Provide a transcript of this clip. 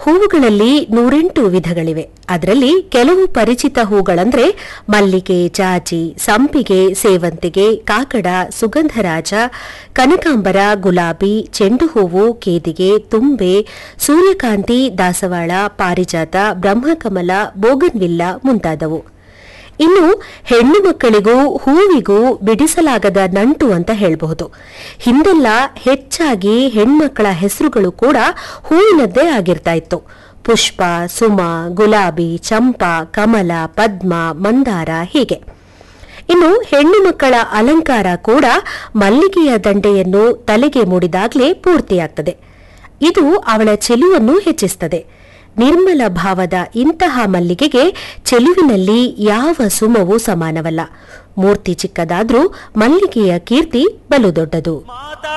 ಹೂವುಗಳಲ್ಲಿ ನೂರೆಂಟು ವಿಧಗಳಿವೆ ಅದರಲ್ಲಿ ಕೆಲವು ಪರಿಚಿತ ಹೂಗಳಂದ್ರೆ ಮಲ್ಲಿಗೆ ಜಾಜಿ ಸಂಪಿಗೆ ಸೇವಂತಿಗೆ ಕಾಕಡ ಸುಗಂಧರಾಜ ಕನಕಾಂಬರ ಗುಲಾಬಿ ಚೆಂಡು ಹೂವು ಕೇದಿಗೆ ತುಂಬೆ ಸೂರ್ಯಕಾಂತಿ ದಾಸವಾಳ ಪಾರಿಜಾತ ಬ್ರಹ್ಮಕಮಲ ಬೋಗನ್ವಿಲ್ಲ ಮುಂತಾದವು ಇನ್ನು ಹೆಣ್ಣು ಮಕ್ಕಳಿಗೂ ಹೂವಿಗೂ ಬಿಡಿಸಲಾಗದ ನಂಟು ಅಂತ ಹೇಳಬಹುದು ಹಿಂದೆಲ್ಲ ಹೆಚ್ಚಾಗಿ ಹೆಣ್ಮಕ್ಕಳ ಹೆಸರುಗಳು ಕೂಡ ಹೂವಿನದ್ದೇ ಆಗಿರ್ತಾ ಇತ್ತು ಪುಷ್ಪ ಸುಮ ಗುಲಾಬಿ ಚಂಪಾ ಕಮಲ ಪದ್ಮ ಮಂದಾರ ಹೀಗೆ ಇನ್ನು ಹೆಣ್ಣು ಮಕ್ಕಳ ಅಲಂಕಾರ ಕೂಡ ಮಲ್ಲಿಗೆಯ ದಂಡೆಯನ್ನು ತಲೆಗೆ ಮೂಡಿದಾಗಲೇ ಪೂರ್ತಿಯಾಗ್ತದೆ ಇದು ಅವಳ ಚೆಲುವನ್ನು ಹೆಚ್ಚಿಸ್ತದೆ ನಿರ್ಮಲ ಭಾವದ ಇಂತಹ ಮಲ್ಲಿಗೆಗೆ ಚೆಲುವಿನಲ್ಲಿ ಯಾವ ಸುಮವೂ ಸಮಾನವಲ್ಲ ಮೂರ್ತಿ ಚಿಕ್ಕದಾದ್ರೂ ಮಲ್ಲಿಗೆಯ ಕೀರ್ತಿ ಬಲು ದೊಡ್ಡದು